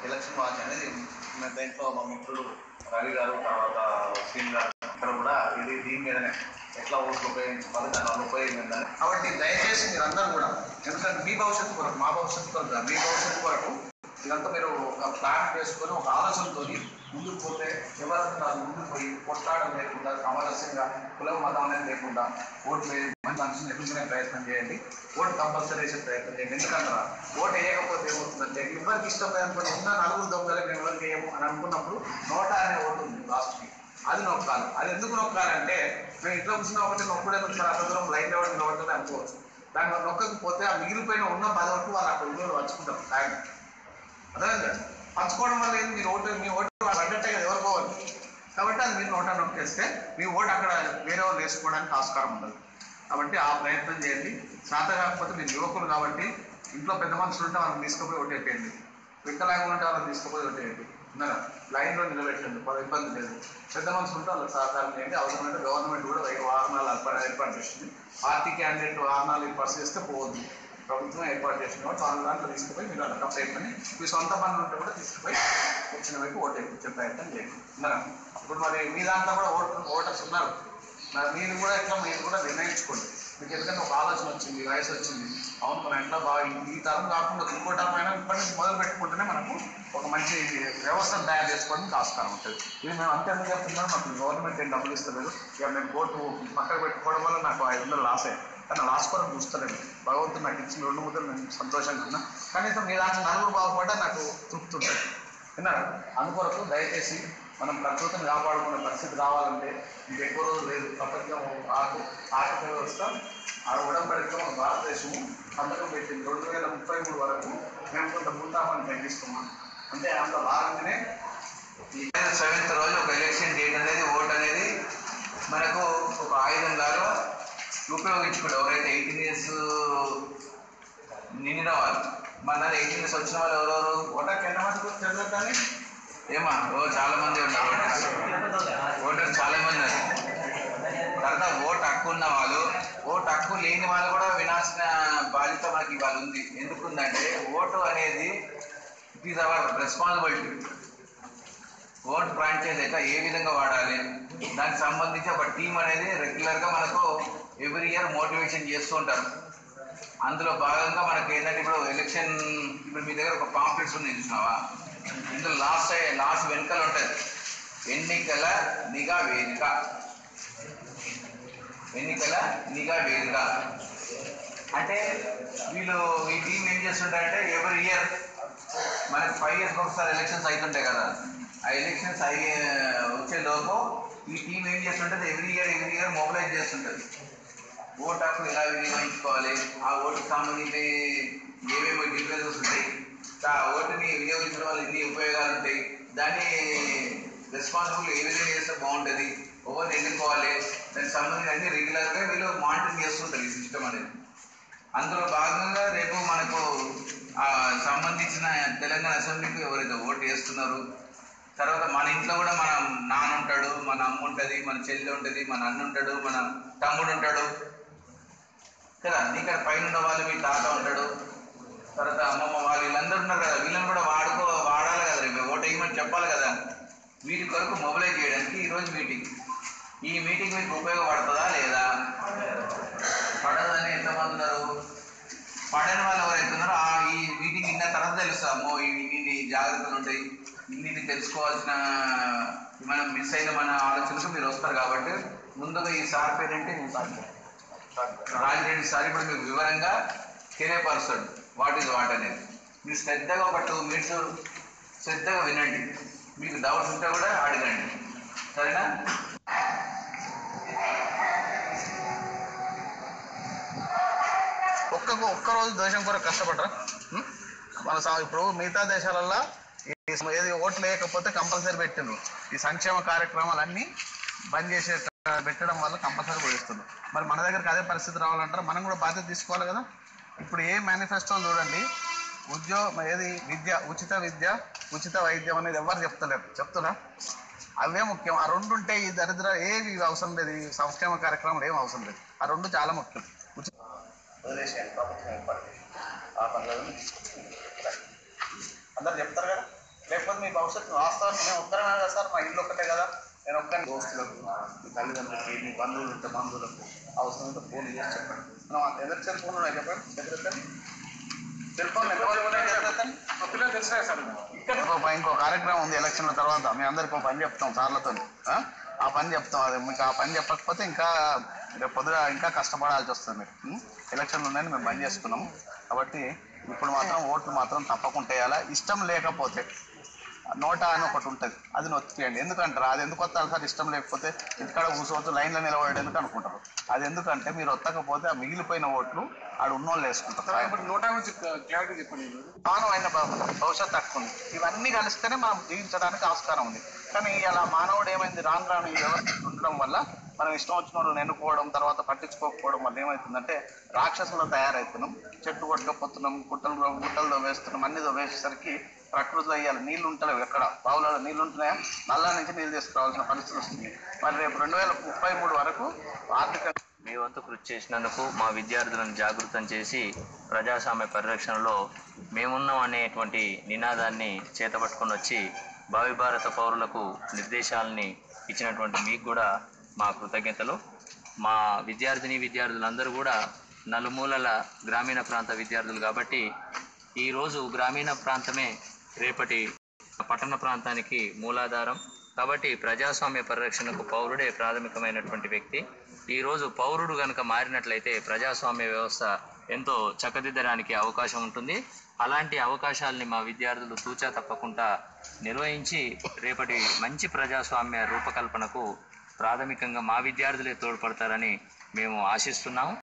Election watch అనేది మన దీంట్లో మా మిత్రుడు రవి గారు తర్వాత శ్రీని గారు ఇక్కడ కూడా ఇది దీని మీదనే ఎట్లా ఓట్లు ఉపయోగించుకోవాలి దాని వల్ల ఉపయోగం ఏందని కాబట్టి దయచేసి మీరందరూ కూడా ఎందుకంటే మీ భవిష్యత్తు కొరకు మా భవిష్యత్తు కొరకు కాదు, మీ భవిష్యత్తు కొరకు ఇదంతా మీరు ఒక ప్లాన్ వేసుకొని ఒక ఆలోచనతో ముందుకు పోతే ఎవరైనా నాకు ముందుకు పోయి కొట్లాడడం లేకుండా సామరస్యంగా కులం మతం అనేది లేకుండా ఓట్లు వేసి మంచి మనిషిని ఎదుర్కొనే ప్రయత్నం చేయండి ఓటు కంపల్సరీ వేసే ప్రయత్నం చేయండి ఎందుకంటే ఓటు వేయకపోతే ఏమవుతుందంటే ఎవరికి ఇష్టం లేదనుకోండి ఉన్న నలుగురు దొంగలకు మేము ఎవరికి వేయము అని అనుకున్నప్పుడు నోట అనే ఓటు ఉంది లాస్ట్కి అది నొక్కాలి అది ఎందుకు నొక్కాలంటే మేము ఇంట్లో కూర్చున్న ఒకటి నొక్కడే నొక్కాలి అంత దూరం లైన్ ఎవరికి నొక్కడే అనుకోవచ్చు దాన్ని నొక్కకపోతే ఆ మిగిలిపోయిన ఉన్న పది ఓట్లు వాళ్ళు అక్కడ ఇంట్లో పంచుకుంటారు టైం అర్థమైందా పంచుకోవడం వల్ల ఏంది మీరు ఓటు మీ ఓటు పడ్డట్టే కదా ఎవరు పోవాలి కాబట్టి అది మీరు నోటా నొక్కేస్తే మీ ఓటు అక్కడ వేరే వాళ్ళు వేసుకోవడానికి ఆస్కారం ఉండదు కాబట్టి ఆ ప్రయత్నం చేయండి శాత కాకపోతే మీరు యువకులు కాబట్టి ఇంట్లో పెద్ద మనుషులు ఉంటే వాళ్ళని తీసుకుపోయి ఓటేయండి వికలాంగులు ఉంటే వాళ్ళని తీసుకుపోయి ఓటేయండి ఉన్నారా లైన్లో నిలబెట్టండి పది ఇబ్బంది లేదు పెద్ద మనుషులు ఉంటే వాళ్ళకి సహకారం చేయండి అవసరమైతే గవర్నమెంట్ కూడా వెయ్యి వాహనాలు ఏర్పాటు ఏర్పాటు చేస్తుంది పార్టీ క్యాండిడేట్ వాహనాలు ఏర్పాటు చేస్తే పోవద్దు ప్రభుత్వం ఏర్పాటు చేసిన కాబట్టి వాళ్ళ దాంట్లో తీసుకుపోయి మీరు అలా కంప్లైంట్ పని మీ సొంత పనులు ఉంటే కూడా తీసుకుపోయి వచ్చిన వైపు ఓటు వేయించే ప్రయత్నం చేయండి ఉన్నారా ఇప్పుడు మరి మీ దాంట్లో కూడా ఓటు ఓటర్స్ ఉన్నారు మరి మీరు కూడా ఎట్లా మీరు కూడా నిర్ణయించుకోండి మీకు ఎందుకంటే ఒక ఆలోచన వచ్చింది వయసు వచ్చింది అవును మనం ఎట్లా బాగా ఈ- ఈ తరం కాకుండా ఇంకో తరం అయినా ఇప్పటి నుంచి మొదలు పెట్టుకుంటేనే మనకు ఒక మంచి వ్యవస్థను తయారు చేసుకోవడానికి ఆస్కారం ఉంటుంది ఇది మేము అంతే ఎందుకు చెప్తున్నాం మాకు గవర్నమెంట్ ఏం డబ్బులు ఇస్తలేదు ఇక మేము కోర్టు పక్కకు పెట్టుకోవడం వల్ల నాకు ఐదు వందలు లాసే కానీ లాస్ట్ కొరకు చూస్తలేను భగవంతుడు నాకు ఇచ్చిన రెండు ముద్దలు నేను సంతోషంగా ఉన్నా కనీసం మీ దాంట్లో నలుగురు బాగుపడ్డా నాకు తృప్తి ఉంటుంది విన్నారా అందుకొరకు దయచేసి మనం ప్రకృతిని కాపాడుకునే పరిస్థితి రావాలంటే ఇంక ఎక్కువ రోజులు లేదు ప్రపంచం ఆకు ఆర్థిక వ్యవస్థ ఆ ఉడంబడితో మన భారతదేశము సంతకం పెట్టింది రెండు వేల ముప్పై మూడు వరకు మేము కొంత భూతాపాన్ని తగ్గిస్తున్నాం అంటే అంత భాగంగానే ఈ సెవెంత్ రోజు ఒక ఎలక్షన్ డేట్ అనేది ఓట్ అనేది మనకు ఒక ఆయుధం లాగా ఉపయోగించుకోండి ఎవరైతే ఎయిటీన్ ఇయర్స్ నిండిన వాళ్ళు మన ఎయిటీన్ ఇయర్స్ వచ్చిన వాళ్ళు ఎవరెవరు ఓటర్కి ఎంత మంది తెలుసు కానీ ఏమా ఓ చాలా మంది ఉన్నారు ఓటర్ చాలా మంది ఉన్నారు తర్వాత ఓటు హక్కు ఉన్న వాళ్ళు ఓటు హక్కు లేని వాళ్ళు కూడా వినాల్సిన బాధ్యత మనకి ఇవాళ ఉంది ఎందుకుందంటే ఓటు అనేది it is our responsibility vote franchise అయితే ఏ విధంగా వాడాలి దానికి సంబంధించి ఒక టీం అనేది రెగ్యులర్గా మనకు ఎవ్రీ ఇయర్ మోటివేషన్ చేస్తూ ఉంటారు అందులో భాగంగా మనకి ఏంటంటే ఇప్పుడు ఎలక్షన్ ఇప్పుడు మీ దగ్గర ఒక పాంప్లెట్స్ ఉంది చూసినావా ఇందులో లాస్ట్ లాస్ట్ వెనుకలు ఉంటుంది ఎన్నికల నిఘా వేదిక ఎన్నికల నిఘా వేదిక అంటే వీళ్ళు ఈ టీం ఏం చేస్తుంటారంటే ఎవరి ఇయర్ మనకి ఫైవ్ ఇయర్స్ ఒకసారి ఎలక్షన్స్ అవుతుంటాయి కదా ఆ ఎలక్షన్స్ అయ్యే వచ్చే లోపు ఈ టీం ఏం చేస్తుంటుంది every year every year mobilise చేస్తుంటుంది ఓటు హక్కు ఎలా వినియోగించుకోవాలి ఆ ఓటుకు సంబంధించి ఏమేమి డిఫరెన్సెస్ ఉంటాయి ఆ ఓటుని వినియోగించడం వల్ల ఎన్ని ఉపయోగాలు ఉంటాయి దాన్ని రెస్పాన్సిబుల్ ఏ విధంగా చేస్తే బాగుంటుంది ఎవరిని ఎన్నుకోవాలి దానికి సంబంధించి అన్ని రెగ్యులర్గా వీళ్ళు మానిటరింగ్ చేస్తుంటారు ఈ సిస్టమ్ అనేది అందులో భాగంగా రేపు మనకు ఆ సంబంధించిన తెలంగాణ అసెంబ్లీకి ఎవరైతే ఓటు వేస్తున్నారు తర్వాత మన ఇంట్లో కూడా మన నాన్న ఉంటాడు మన అమ్మ ఉంటుంది మన చెల్లి ఉంటుంది మన అన్న ఉంటాడు మన తమ్ముడు ఉంటాడు కదా ఇక్కడ పైన ఉన్న వాళ్ళు మీ తాత ఉంటాడు తర్వాత అమ్మమ్మ వాళ్ళు వీళ్ళందరూ ఉన్నారు కదా వీళ్ళని కూడా వాడుకో వాడాలి కదా రేపు ఓటు వేయమని చెప్పాలి కదా వీటి కొరకు మొబిలైజ్ చేయడానికి ఈరోజు మీటింగ్ ఈ మీటింగ్ మీకు ఉపయోగపడుతుందా లేదా పడదని ఎంతమంది ఉన్నారు పడని వాళ్ళు ఎవరైతే ఉన్నారో ఆ ఈ మీటింగ్ విన్న తర్వాత తెలుస్తుంది అమ్మో ఇన్ని ఇన్ని జాగ్రత్తలు ఉంటాయి ఇన్ని తెలుసుకోవాల్సిన మనం మిస్ అయిన మన ఆలోచనకు మీరు వస్తారు కాబట్టి ముందుగా ఈ సార్ పేరేంటి రాజిరెడ్డి సార్ ఇప్పుడు మీకు వివరంగా తెలియపరుస్తాడు వాట్ ఈజ్ వాట్ అనేది మీరు శ్రద్ధగా ఒక టూ మినిట్స్ శ్రద్ధగా వినండి మీకు డౌట్స్ ఉంటే కూడా అడగండి సరేనా ఒక్క ఒక్క రోజు దేశం కొరకు కష్టపడరా ఉం? మన సా- ఇప్పుడు మిగతా దేశాలల్లో ఈ సమ- ఏది ఓట్లు లేకపోతే కంపల్సరీ పెట్టిండ్రు ఈ సంక్షేమ కార్యక్రమాలన్నీ బంద్ చేసే పెట్టడం వల్ల కంపల్సరీ పోయిస్తున్నారు మరి మన దగ్గరికి అదే పరిస్థితి రావాలంటారా మనం కూడా బాధ్యత తీసుకోవాలి కదా ఇప్పుడు ఏ మేనిఫెస్టో చూడండి ఉద్యోగ ఏది విద్య ఉచిత విద్య ఉచిత వైద్యం అనేది ఎవరు చెప్తలేరు చెప్తున్నా అవే ముఖ్యం ఆ రెండు ఉంటే ఈ దరిద్ర ఏవి అవసరం లేదు ఈ సంక్షేమ కార్యక్రమాలు ఏం అవసరం లేదు ఆ రెండు చాలా ముఖ్యం ఉచిత వదిలేసేయండి ప్రభుత్వం ఏర్పాటు చేసి ఆ పనులను తీసుకొచ్చి అందరు చెప్తారు కదా లేకపోతే మీ భవిష్యత్తు వాస్తవానికి నేను ఒక్కరమే కదా సార్ మా ఇల్లు ఒక్కటే కదా నేను ఒక్కరి దోస్తులకు మీ తల్లిదండ్రులకి మీ బంధువులు ఉంటే బంధువులకు అవసరమైతే ఫోన్ చేసి చెప్పండి మనం ఎదురు సెల్ ఫోన్ ఉన్నాయి చెప్పండి ఎదురెత్తండి సెల్ ఫోన్ ఎంతవరకు ఉన్నాయి ఎదురెత్తండి పిల్లలు తెలిసినాయి సార్ ఇంకో ఇంకో కార్యక్రమం ఉంది ఎలక్షన్ల తర్వాత మీ అందరికి ఒక పని చెప్తాం సార్లతో ఆ పని చెప్తాం అది మీకు ఆ పని చెప్పకపోతే ఇంకా రేపు పొద్దున ఇంకా కష్టపడాల్సి వస్తుంది మీరు ఉం? ఎలక్షన్లు ఉన్నాయని మేము బంద్ చేసుకున్నాం కాబట్టి ఇప్పుడు మాత్రం ఓట్లు మాత్రం తప్పకుండా వేయాలా ఇష్టం లేకపోతే నోటా అని ఒకటి ఉంటుంది అది నొక్కియండి ఎందుకంటారు అది ఎందుకు వస్తారు సార్ ఇష్టం లేకపోతే ఇక్కడ కూర్చోవచ్చు లైన్లో నిలబడి ఎందుకు అనుకుంటారు అది ఎందుకంటే మీరు వత్తకపోతే ఆ మిగిలిపోయిన ఓట్లు ఆడు ఉన్నోళ్ళు వేసుకుంటారు ఇప్పుడు నూట గురించి క్లారిటీ చెప్పండి మానవైన భవ- భవిష్యత్తు హక్కు ఉంది ఇవన్నీ కలిస్తేనే మనం జీవించడానికి ఆస్కారం ఉంది కానీ అలా మానవుడు ఏమైంది రాను రాను ఈ వ్యవస్థ ఉండడం వల్ల మనం ఇష్టం వచ్చిన వాళ్ళని ఎన్నుకోవడం తర్వాత పట్టించుకోకపోవడం వల్ల ఏమవుతుందంటే రాక్షసులు తయారవుతున్నాం చెట్టు కొట్టుకపోతున్నాం గుట్టలు గుట్టలు వేస్తున్నాం అన్ని వేసేసరికి ప్రకృతిలో ఇవ్వాలి నీళ్లు ఉంటలేవు ఎక్కడ బావులలో నీళ్లు ఉంటున్నాయా నల్లా నుంచి నీళ్ళు తీసుకురావాల్సిన పరిస్థితి వస్తుంది మరి రేపు రెండు వేల ముప్పై మూడు వరకు ఆర్థిక మీ వంతు కృషి చేసినందుకు మా విద్యార్థులను జాగృతం చేసి ప్రజాస్వామ్య పరిరక్షణలో మేమున్నాం అనేటువంటి నినాదాన్ని చేతపట్టుకొని వచ్చి భావి భారత పౌరులకు నిర్దేశాలని ఇచ్చినటువంటి మీకు కూడా మా కృతజ్ఞతలు మా విద్యార్థిని విద్యార్థులందరూ కూడా నలుమూలల గ్రామీణ ప్రాంత విద్యార్థులు కాబట్టి ఈరోజు గ్రామీణ ప్రాంతమే రేపటి పట్టణ ప్రాంతానికి మూలాధారం కాబట్టి ప్రజాస్వామ్య పరిరక్షణకు పౌరుడే ప్రాథమికమైనటువంటి వ్యక్తి ఈరోజు పౌరుడు గనుక మారినట్లయితే ప్రజాస్వామ్య వ్యవస్థ ఎంతో చక్కదిద్దడానికి అవకాశం ఉంటుంది అలాంటి అవకాశాలని మా విద్యార్థులు తూచా తప్పకుండా నిర్వహించి రేపటి మంచి ప్రజాస్వామ్య రూపకల్పనకు ప్రాథమికంగా మా విద్యార్థులే తోడ్పడతారని మేము ఆశిస్తున్నాము